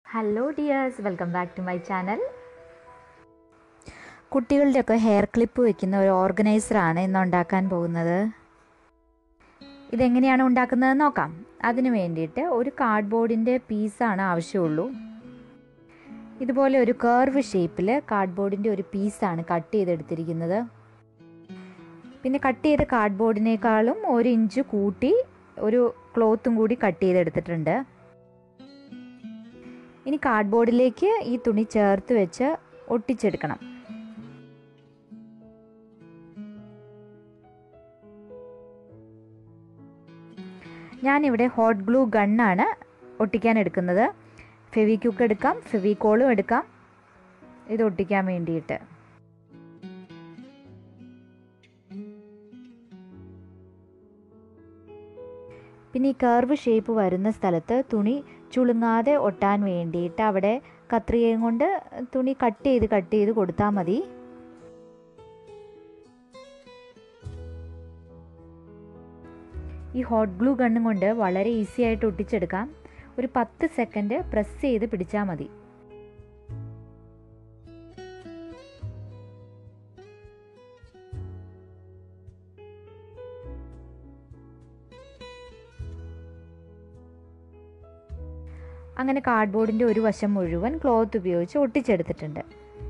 hello dears welcome back to my channel കുട്ടികളുടെയൊക്കെ hair clip വെക്കുന്ന ഒരു ഓർഗനൈസറാണ് ഇന്ന് ഉണ്ടാക്കാൻ പോകുന്നത് ഇതെങ്ങനെയാണ് ഉണ്ടാക്കുന്നത് നോക്കാം അതിന് വേണ്ടിയിട്ട് ഒരു കാർഡ്ബോർഡിൻ്റെ പീസാണ് ആവശ്യമുള്ളൂ ഇതുപോലെ ഒരു കർവ് ഷേപ്പിൽ കാർഡ്ബോർഡിൻ്റെ ഒരു പീസാണ് കട്ട് ചെയ്തെടുത്തിരിക്കുന്നത് പിന്നെ കട്ട് ചെയ്ത കാർഡ്ബോർഡിനേക്കാളും ഒരു ഇഞ്ച് കൂട്ടി ഒരു ക്ലോത്തും കൂടി കട്ട് ചെയ്തെടുത്തിട്ടുണ്ട് ഇനി കാർഡ്ബോർഡിലേക്ക് ഈ തുണി ചേർത്ത് വെച്ച് ഒട്ടിച്ചെടുക്കണം ഞാനിവിടെ ഹോട്ട് ഗ്ലൂ ഗണ്ണാണ് ഒട്ടിക്കാൻ എടുക്കുന്നത് ഫെവിക്യുക്ക് എടുക്കാം ഫെവിക്കോളും എടുക്കാം ഇത് ഒട്ടിക്കാൻ വേണ്ടിയിട്ട് പിന്നെ ഈ കർവ് ഷേപ്പ് വരുന്ന സ്ഥലത്ത് തുണി ചുളുങ്ങാതെ ഒട്ടാൻ വേണ്ടിയിട്ട് അവിടെ കത്രികയും കൊണ്ട് തുണി കട്ട് ചെയ്ത് കട്ട് ചെയ്ത് കൊടുത്താൽ മതി ഈ ഹോട്ട് ഗ്ലൂ ഗണ്ണും കൊണ്ട് വളരെ ഈസി ആയിട്ട് ഒട്ടിച്ചെടുക്കാം ഒരു പത്ത് സെക്കൻഡ് പ്രസ് ചെയ്ത് പിടിച്ചാൽ മതി അങ്ങനെ കാർഡ്ബോർഡിൻ്റെ ഒരു വശം മുഴുവൻ ക്ലോത്ത് ഉപയോഗിച്ച് ഒട്ടിച്ചെടുത്തിട്ടുണ്ട്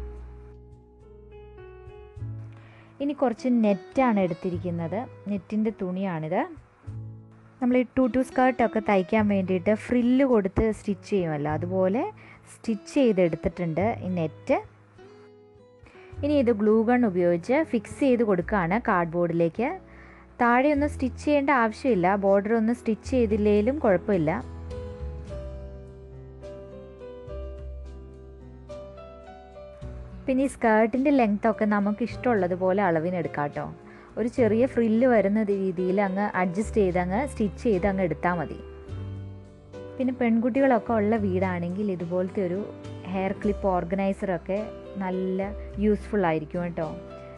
ഇനി കുറച്ച് നെറ്റാണ് എടുത്തിരിക്കുന്നത് നെറ്റിൻ്റെ തുണിയാണിത് നമ്മൾ ഈ ടു ടു സ്കേർട്ടൊക്കെ തയ്ക്കാൻ വേണ്ടിയിട്ട് ഫ്രില്ല് കൊടുത്ത് സ്റ്റിച്ച് ചെയ്യുമല്ലോ അതുപോലെ സ്റ്റിച്ച് ചെയ്തെടുത്തിട്ടുണ്ട് ഈ നെറ്റ് ഇനി ഇത് ഗ്ലൂ ഗൺ ഉപയോഗിച്ച് ഫിക്സ് ചെയ്ത് കൊടുക്കുകയാണ് കാർഡ്ബോർഡിലേക്ക് താഴെ ഒന്നും സ്റ്റിച്ച് ചെയ്യേണ്ട ആവശ്യമില്ല ബോർഡർ ഒന്നും സ്റ്റിച്ച് ചെയ്തില്ലെങ്കിലും കുഴപ്പമില്ല പിന്നെ ഈ സ്കേർട്ടിൻ്റെ ലെങ്ത്തൊക്കെ നമുക്ക് ഇഷ്ടമുള്ളതുപോലെ അളവിനെടുക്കാം കേട്ടോ ഒരു ചെറിയ ഫ്രില്ല് വരുന്ന രീതിയിൽ അങ്ങ് അഡ്ജസ്റ്റ് ചെയ്ത് അങ്ങ് സ്റ്റിച്ച് ചെയ്ത് അങ്ങ് എടുത്താൽ മതി പിന്നെ പെൺകുട്ടികളൊക്കെ ഉള്ള വീടാണെങ്കിൽ ഇതുപോലത്തെ ഒരു ഹെയർ ക്ലിപ്പ് ഓർഗനൈസറൊക്കെ നല്ല യൂസ്ഫുൾ ആയിരിക്കും കേട്ടോ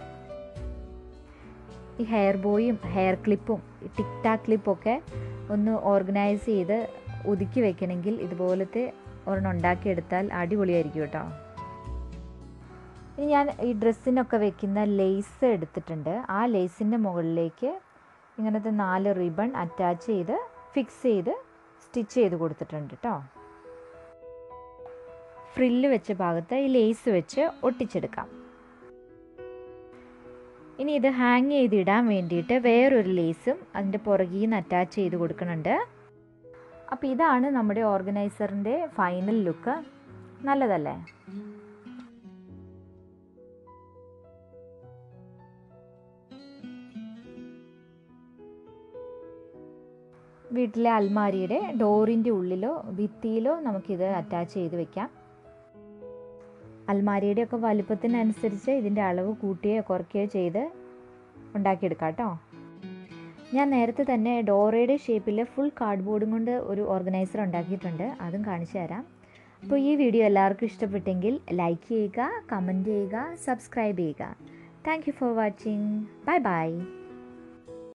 ഈ ഹെയർ ബോയും ഹെയർ ക്ലിപ്പും ടിക് ടാക് ക്ലിപ്പൊക്കെ ഒന്ന് ഓർഗനൈസ് ചെയ്ത് ഒതുക്കി വെക്കണമെങ്കിൽ ഇതുപോലത്തെ ഒരെണ്ണം ഉണ്ടാക്കിയെടുത്താൽ അടിപൊളിയായിരിക്കും കേട്ടോ ഇനി ഞാൻ ഈ ഡ്രസ്സിനൊക്കെ വെക്കുന്ന ലേസ് എടുത്തിട്ടുണ്ട് ആ ലേസിൻ്റെ മുകളിലേക്ക് ഇങ്ങനത്തെ നാല് റിബൺ അറ്റാച്ച് ചെയ്ത് ഫിക്സ് ചെയ്ത് സ്റ്റിച്ച് ചെയ്ത് കൊടുത്തിട്ടുണ്ട് കേട്ടോ ഫ്രില്ല് വെച്ച ഭാഗത്ത് ഈ ലേസ് വെച്ച് ഒട്ടിച്ചെടുക്കാം ഇനി ഇത് ഹാങ് ചെയ്തിടാൻ വേണ്ടിയിട്ട് വേറൊരു ലേസും അതിൻ്റെ പുറകിൽ നിന്ന് അറ്റാച്ച് ചെയ്ത് കൊടുക്കുന്നുണ്ട് അപ്പോൾ ഇതാണ് നമ്മുടെ ഓർഗനൈസറിൻ്റെ ഫൈനൽ ലുക്ക് നല്ലതല്ലേ വീട്ടിലെ അൽമാരിയുടെ ഡോറിൻ്റെ ഉള്ളിലോ ഭിത്തിയിലോ നമുക്കിത് അറ്റാച്ച് ചെയ്ത് വെക്കാം അൽമാരിയുടെ ഒക്കെ വലുപ്പത്തിനനുസരിച്ച് ഇതിൻ്റെ അളവ് കൂട്ടുകയോ കുറയ്ക്കുകയോ ചെയ്ത് ഉണ്ടാക്കിയെടുക്കാം കേട്ടോ ഞാൻ നേരത്തെ തന്നെ ഡോറയുടെ ഷേപ്പിൽ ഫുൾ കാർഡ്ബോർഡും കൊണ്ട് ഒരു ഓർഗനൈസർ ഉണ്ടാക്കിയിട്ടുണ്ട് അതും കാണിച്ചു തരാം അപ്പോൾ ഈ വീഡിയോ എല്ലാവർക്കും ഇഷ്ടപ്പെട്ടെങ്കിൽ ലൈക്ക് ചെയ്യുക കമൻറ്റ് ചെയ്യുക സബ്സ്ക്രൈബ് ചെയ്യുക thank you for watching bye by